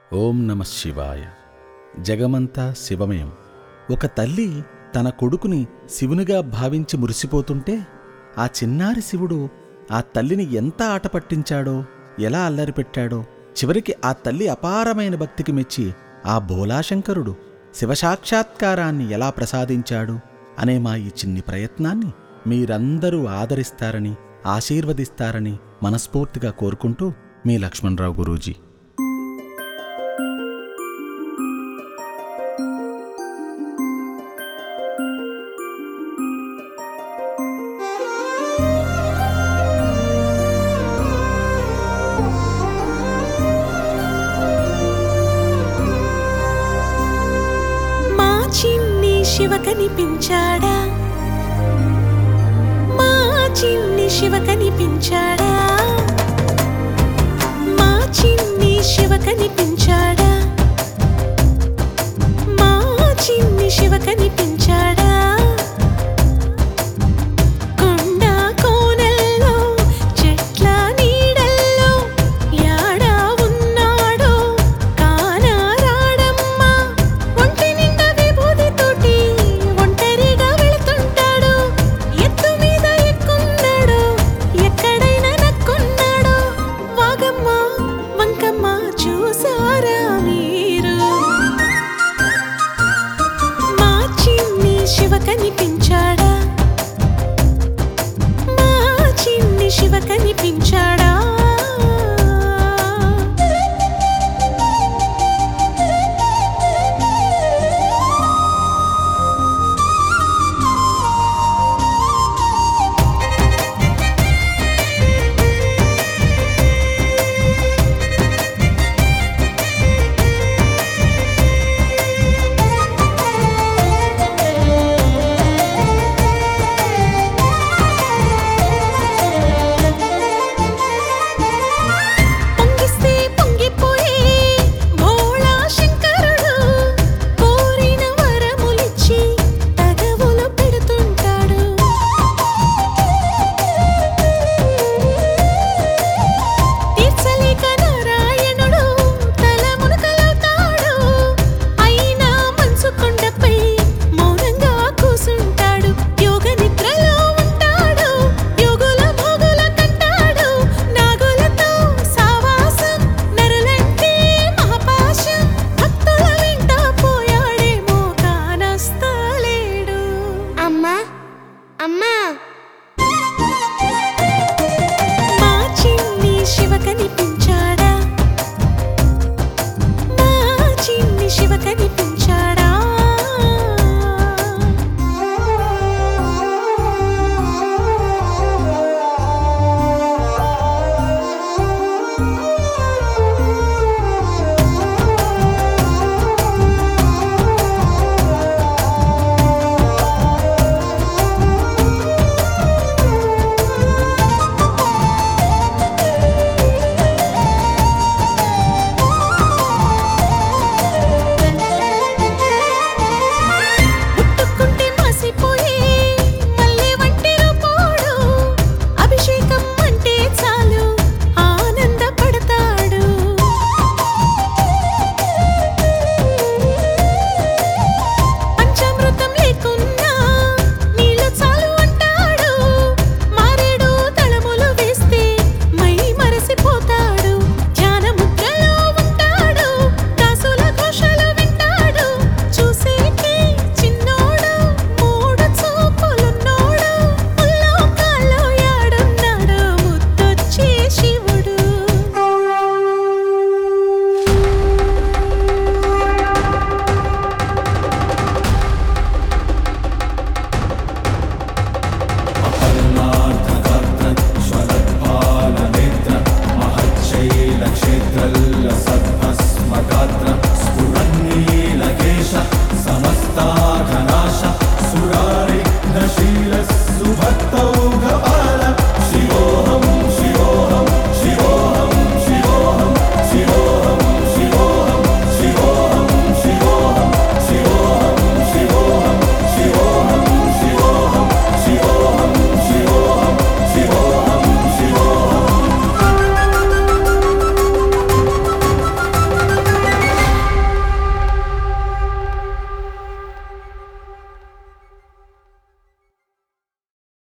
ఓం నమ శివాయ జగమంతా శివమయం ఒక తల్లి తన కొడుకుని శివునిగా భావించి మురిసిపోతుంటే ఆ చిన్నారి శివుడు ఆ తల్లిని ఎంత ఆట పట్టించాడో ఎలా అల్లరి పెట్టాడో చివరికి ఆ తల్లి అపారమైన భక్తికి మెచ్చి ఆ భోలాశంకరుడు శివసాక్షాత్కారాన్ని ఎలా ప్రసాదించాడు అనే మా ఈ చిన్ని ప్రయత్నాన్ని మీరందరూ ఆదరిస్తారని ఆశీర్వదిస్తారని మనస్ఫూర్తిగా కోరుకుంటూ మీ లక్ష్మణరావు గురూజీ మా చిన్ని శివ కనిపించాడా మా చిన్ని శివ కనిపించాడా